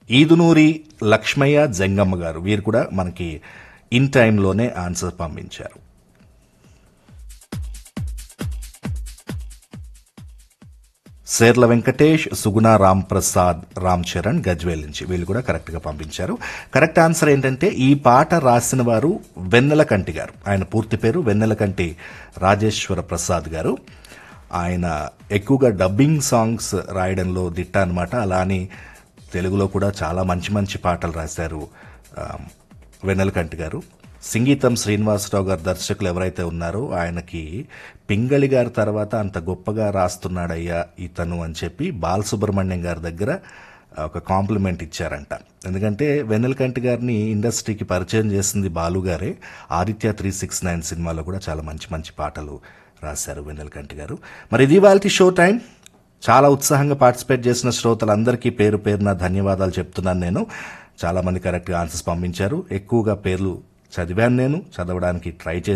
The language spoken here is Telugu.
ఈదునూరి లక్ష్మయ్య జంగమ్మ గారు వీరు కూడా మనకి ఇన్ టైంలోనే ఆన్సర్ పంపించారు సేర్ల వెంకటేష్ సుగుణ రామ్ ప్రసాద్ రామ్ చరణ్ గజ్వేల్ నుంచి వీళ్ళు కూడా కరెక్ట్ గా పంపించారు కరెక్ట్ ఆన్సర్ ఏంటంటే ఈ పాట రాసిన వారు వెన్నెలకంటి గారు ఆయన పూర్తి పేరు వెన్నెలకంటి రాజేశ్వర ప్రసాద్ గారు ఆయన ఎక్కువగా డబ్బింగ్ సాంగ్స్ రాయడంలో దిట్ట అనమాట అలా అని తెలుగులో కూడా చాలా మంచి మంచి పాటలు రాశారు ఆ, వెన్నెలకంటి గారు సంగీతం శ్రీనివాసరావు గారు దర్శకులు ఎవరైతే ఉన్నారో ఆయనకి పింగళి గారి తర్వాత అంత గొప్పగా రాస్తున్నాడయ్యా ఇతను అని చెప్పి బాలసుబ్రహ్మణ్యం గారి దగ్గర ఒక కాంప్లిమెంట్ ఇచ్చారంట ఎందుకంటే వెన్నెలకంటి గారిని ఇండస్ట్రీకి పరిచయం చేసింది బాలు గారే ఆదిత్య త్రీ సిక్స్ నైన్ సినిమాలో కూడా చాలా మంచి మంచి పాటలు రాశారు వెన్నెలకంటి గారు మరి ఇది వాళ్ళ షో టైం చాలా ఉత్సాహంగా పార్టిసిపేట్ చేసిన శ్రోతలందరికీ పేరు పేరున ధన్యవాదాలు చెప్తున్నాను నేను చాలా మంది కరెక్ట్గా ఆన్సర్స్ పంపించారు ఎక్కువగా పేర్లు చదివాను నేను చదవడానికి ట్రై చేశాను